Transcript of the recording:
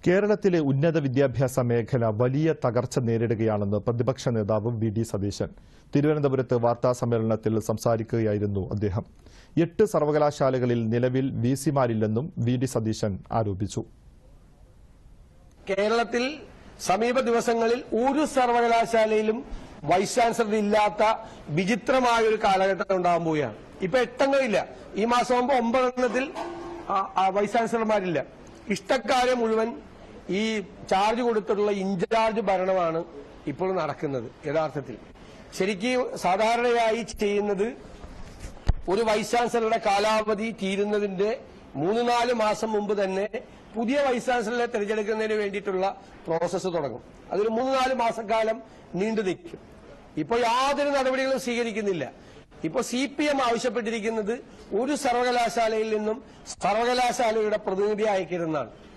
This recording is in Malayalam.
കേരളത്തിലെ ഉന്നത വിദ്യാഭ്യാസ മേഖല വലിയ തകർച്ച നേരിടുകയാണെന്ന് പ്രതിപക്ഷ നേതാവ് വി ഡി സതീശൻ തിരുവനന്തപുരത്ത് വാർത്താ സമ്മേളനത്തിൽ സംസാരിക്കുകയായിരുന്നു അദ്ദേഹം എട്ട് സർവകലാശാലകളിൽ നിലവിൽ വിസിമാരില്ലെന്നും വി ഡി സതീശൻ ആരോപിച്ചു കേരളത്തിൽ സമീപ ദിവസങ്ങളിൽ ഒരു സർവകലാശാലയിലും വൈസ് ചാൻസലർ ഇല്ലാത്ത വിചിത്രമായ ഒരു കാലഘട്ടം ഉണ്ടാകാൻ പോവുകയാണ് ഇപ്പൊ എട്ടെണ്ണമില്ല ഈ മാസം ആകുമ്പോൾ ഒമ്പതെണ്ണത്തിൽ ആ- ആ വൈസ് ചാൻസലർമാരില്ല ഇഷ്ടക്കാരെ മുഴുവൻ ഈ ചാർജ് കൊടുത്തിട്ടുള്ള ഇൻചാർജ് ഭരണമാണ് ഇപ്പോൾ നടക്കുന്നത് യഥാർത്ഥത്തിൽ ശരിക്കും സാധാരണയായി ചെയ്യുന്നത് ഒരു വൈസ് ചാൻസലറുടെ കാലാവധി തീരുന്നതിന്റെ മൂന്ന് നാല് മാസം മുമ്പ് തന്നെ പുതിയ വൈസ് ചാൻസലറെ തിരഞ്ഞെടുക്കുന്നതിന് വേണ്ടിയിട്ടുള്ള പ്രോസസ്സ് തുടങ്ങും അതൊരു മൂന്ന് നാല് മാസക്കാലം നീണ്ടു നിൽക്കും ഇപ്പോൾ യാതൊരു നടപടികളും സ്വീകരിക്കുന്നില്ല ഇപ്പോൾ സി പി എം ആവശ്യപ്പെട്ടിരിക്കുന്നത് ഒരു സർവകലാശാലയിൽ നിന്നും സർവകലാശാലയുടെ പ്രതിനിധി അയക്കരുതെന്നാണ്